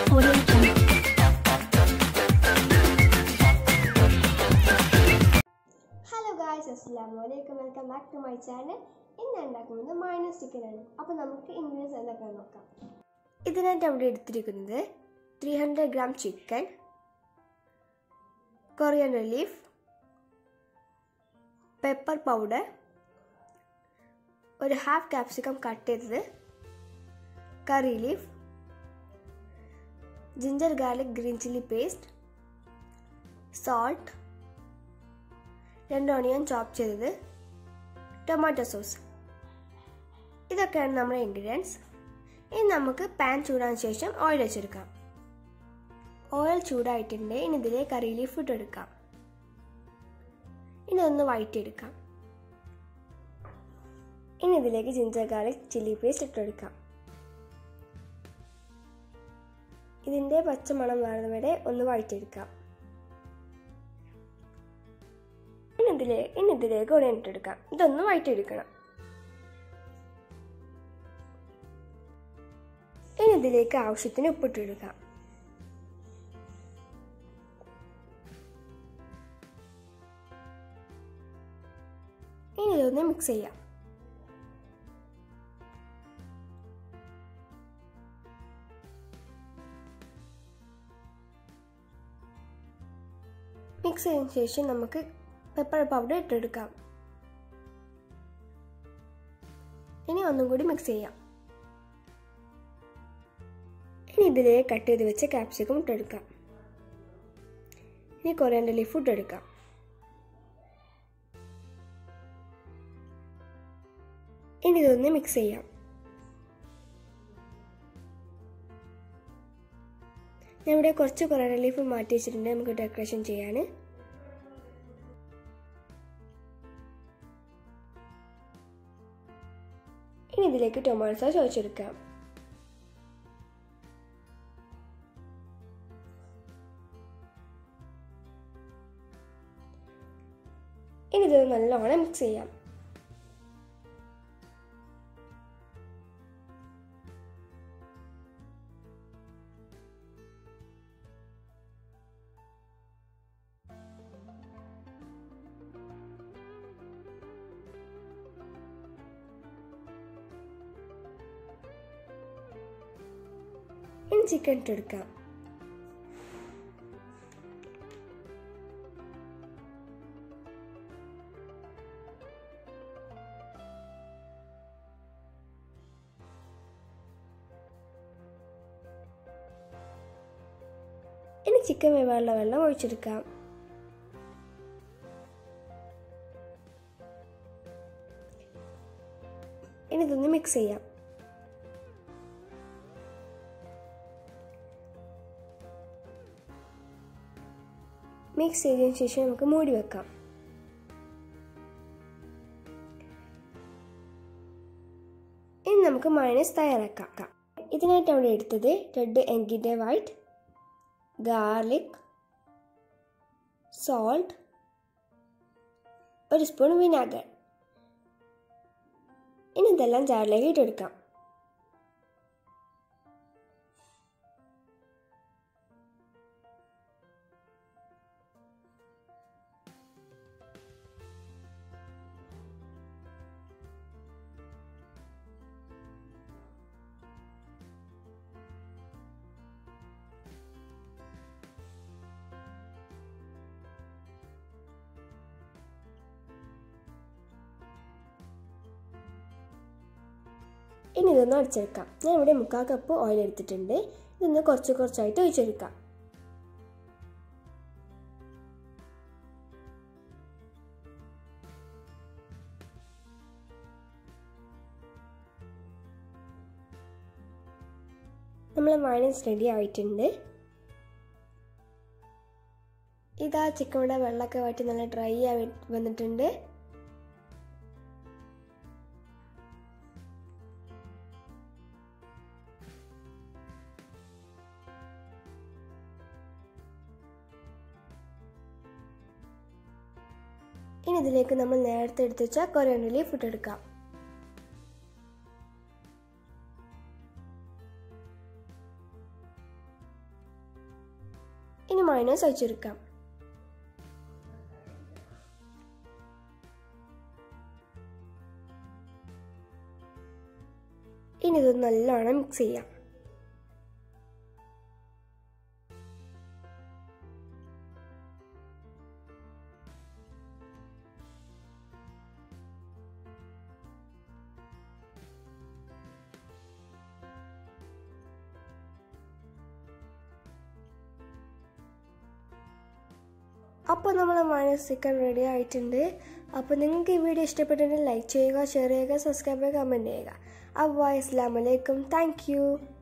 Audio Jungle. Hello guys അസ്സാം വലൈക്കും welcome back to my channel ഇന്ന് ഉണ്ടാക്കുന്നത് മൈനസ് ചിക്കൻ ആണ് അപ്പോൾ നമുക്ക് ഇൻഗ്രീഡിയൻസ് എന്തൊക്കെ നോക്കാം ഇതിനായിട്ട് അവിടെ എടുത്തിരിക്കുന്നത് three hundred gram chicken coriander leaf pepper powder ഒരു ഹാഫ് ക്യാപ്സിക്കം കട്ട് ചെയ്തത് curry leaf ginger garlic green chilli paste salt രണ്ട് ഓണിയൻ ചോപ്പ് ചെയ്തത് ടൊമാറ്റോ സോസ് ഇതൊക്കെയാണ് നമ്മുടെ ഇൻഗ്രീഡിയൻസ് ഇനി നമുക്ക് പാൻ ചൂടാൻ ശേഷം ഓയിൽ വെച്ചെടുക്കാം ഓയിൽ ചൂടായിട്ടുണ്ട് ഇനി ഇതിലേക്ക് കറി ലീഫ് ഇട്ടെടുക്കാം ഇനി ഒന്ന് വഴറ്റിയെടുക്കാം ഇനി ഇതിലേക്ക് ജിഞ്ചർ ഗാർലിക് ചില്ലി പേസ്റ്റ് ഇട്ടെടുക്കാം ഇതിൻ്റെ പച്ചമണം മാറുന്ന വരെ ഒന്ന് വഴറ്റിയെടുക്കാം ഇനി ഇതിലേ ഇനി ഇതിലേക്ക് ഉടനെ ഇട്ടെടുക്കാം ഇതൊന്ന് വഴറ്റിയെടുക്കണം ഇനി ഇതിലേക്ക് ആവശ്യത്തിന് ഉപ്പിട്ടെടുക്കാം ഇനി ഇതൊന്ന് മിക്സ് ചെയ്യാം മിക്സ് ചെയ്തതിന് ശേഷം നമുക്ക് പെപ്പർ പൗഡർ ഇട്ടെടുക്കാം ഇനി ഒന്നും കൂടി മിക്സ് ചെയ്യാം ഇനി ഇതിലേക്ക് കട്ട് ചെയ്ത് വെച്ച ക്യാപ്സിക്കം ഇട്ടെടുക്കാം ഇനി കൊറിയൻഡർ ലീഫ് ഇട്ടെടുക്കാം ഇനി ഇതൊന്ന് മിക്സ് ചെയ്യാം ഞാൻ ഇവിടെ കുറച്ച് കൊറിയൻഡർ ലീഫ് മാറ്റി വെച്ചിട്ടുണ്ട് നമുക്ക് ഡെക്കറേഷൻ ചെയ്യാൻ ഇനി ഇതിലേക്ക് ടൊമാറ്റോ സോസ് ഒഴിച്ചെടുക്കാം ഇനി ഇത് നല്ലോണം മിക്സ് ചെയ്യാം ഇനി ചിക്കൻ ഇട്ടെടുക്കാം ഇനി ചിക്കൻ വേവാനുള്ള വെള്ളം ഒഴിച്ചെടുക്കാം ഇനി ഇതൊന്ന് മിക്സ് ചെയ്യാം മിക്സ് ചെയ്തതിന് ശേഷം നമുക്ക് മൂടി വെക്കാം ഇനി നമുക്ക് മയണൈസ് തയ്യാറാക്കാം ഇതിനായിട്ട് അവിടെ എടുത്തത് റെഡ് എങ്കിൻ്റെ വൈറ്റ് ഗാർലിക് സോൾട്ട് ഒരു സ്പൂൺ വിനാഗർ ഇനി ഇതെല്ലാം ജാറിലേക്ക് ഇട്ടെടുക്കാം ഇനി ഇതൊന്ന് അടിച്ചെടുക്കാം ഞാൻ ഇവിടെ മുക്കാൽ കപ്പ് ഓയിൽ എടുത്തിട്ടുണ്ട് ഇതൊന്ന് കുറച്ച് കുറച്ചായിട്ട് ഒഴിച്ചെടുക്കാം നമ്മൾ മൈനസ് റെഡി ആയിട്ടുണ്ട് ഇതാ ചിക്കയുടെ വെള്ളമൊക്കെ വറ്റി നല്ല ഡ്രൈ ആയി വന്നിട്ടുണ്ട് ഇനി ഇതിലേക്ക് നമ്മൾ നേരത്തെ എടുത്ത് വെച്ച കൊറിയൻഡർ ലീഫ് ഇട്ടെടുക്കാം ഇനി മൈനസ് ഒഴിച്ചെടുക്കാം ഇനി ഇത് നല്ലോണം മിക്സ് ചെയ്യാം അപ്പോൾ നമ്മൾ മൈനസ് ചിക്കൻ റെഡി ആയിട്ടുണ്ട് അപ്പോൾ നിങ്ങൾക്ക് ഈ വീഡിയോ ഇഷ്ടപ്പെട്ടിട്ടുണ്ടെങ്കിൽ ലൈക്ക് ചെയ്യുക ഷെയർ ചെയ്യുക സബ്സ്ക്രൈബ് ചെയ്യുക കമൻറ്റ് ചെയ്യുക അപ്പോൾ അസ്സാം വലൈക്കും താങ്ക് യു